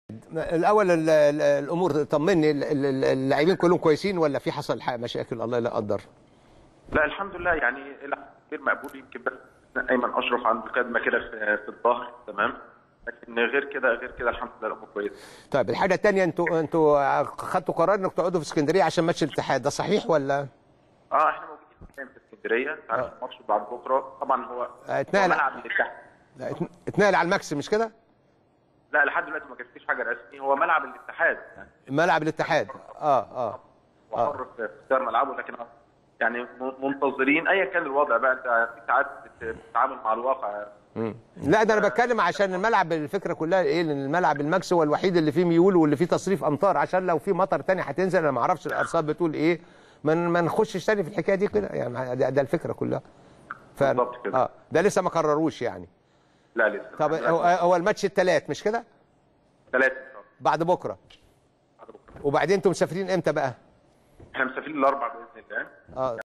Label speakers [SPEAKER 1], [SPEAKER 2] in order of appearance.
[SPEAKER 1] الاول ال- ال- الامور طمني ال- ال- اللاعبين كلهم كويسين ولا في حصل ح- مشاكل الله لا قدر
[SPEAKER 2] لا الحمد لله يعني الى حد كبير مقبول يمكن بس ايمن اشرف عنده كدمه كده في, في الظهر تمام لكن غير كده غير كده الحمد لله الامور كويسه
[SPEAKER 1] طيب الحاجه الثانيه انتوا انتوا خدتوا قرار انكم تقعدوا في اسكندريه عشان ماتش الاتحاد ده صحيح ولا
[SPEAKER 2] اه احنا موجودين حاليا في اسكندريه عارف الماتش بعد بكره طبعا هو
[SPEAKER 1] آه،
[SPEAKER 2] هو
[SPEAKER 1] اتنقل.
[SPEAKER 2] ملعب الاتحاد
[SPEAKER 1] لا، اتن- اتنقل على الماكس مش كده
[SPEAKER 2] لا لحد دلوقتي ما كانش حاجه رسمي هو ملعب الاتحاد يعني
[SPEAKER 1] ملعب الاتحاد اه اه
[SPEAKER 2] وحر في اختيار ملعبه لكن يعني م- منتظرين ايا كان الوضع بقى انت في ساعات بت- بتتعامل مع الواقع
[SPEAKER 1] مم. لا ده انا بتكلم عشان الملعب الفكره كلها ايه لان الملعب الماكس هو الوحيد اللي فيه ميول واللي فيه تصريف امطار عشان لو في مطر تاني هتنزل انا ما اعرفش الارصاد بتقول ايه ما ما نخشش تاني في الحكايه دي كده يعني ده, ده الفكره كلها ف...
[SPEAKER 2] بالظبط كده.
[SPEAKER 1] اه ده لسه ما قرروش يعني
[SPEAKER 2] لا لسه
[SPEAKER 1] طب هو, هو الماتش الثلاث مش كده
[SPEAKER 2] ثلاثه
[SPEAKER 1] بعد بكره
[SPEAKER 2] بعد بكره
[SPEAKER 1] وبعدين انتم مسافرين امتى بقى
[SPEAKER 2] احنا مسافرين الاربع باذن الله
[SPEAKER 1] اه